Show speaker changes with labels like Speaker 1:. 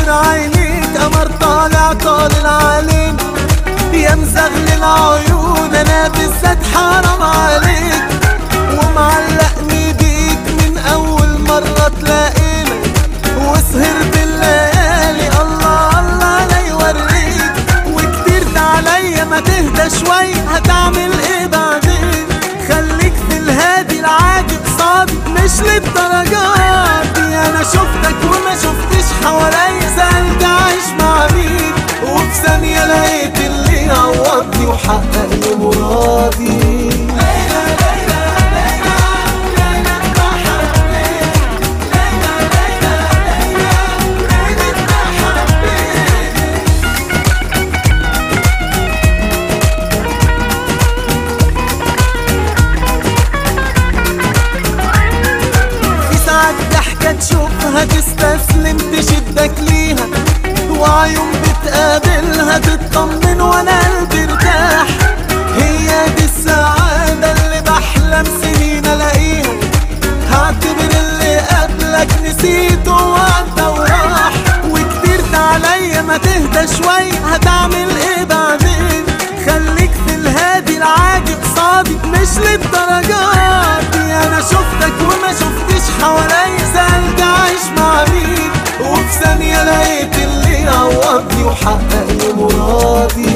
Speaker 1: من عينيك قمر طالع طالع علينا يا مزغلل عيون انا بالذات حرام عليك ومعلقني بيك من اول مرة تلاقينا وسهرت الليالي الله الله لا يوريك وكترت عليا ما تهدى شوي هتعمل ايه بعدين خليك في الهادي العادي صادق مش للدرجات دي انا شفتك وما شفتش حواليا سألت عايش مع مين وفي ثانية لقيت اللي يعوضني وحقق لي مرادي في ساعات ضحكة تشوفها تستسلم تشدك ليها وعيون بتقابلها تطمن وانا قلبي ارتاح هي دي السعادة اللي بحلم سنين الاقيها هعتبر اللي قبلك نسيته وعدى وراح وكترت عليا ما تهدى شوي هتعمل ايه بعدين خليك في الهادي العادي قصادي مش للدرجات دي انا شفتك وما شفتش حواليا سألت عايش مع مين وفي ثانية لقيت اللي يعوضني وحقق لي مرادي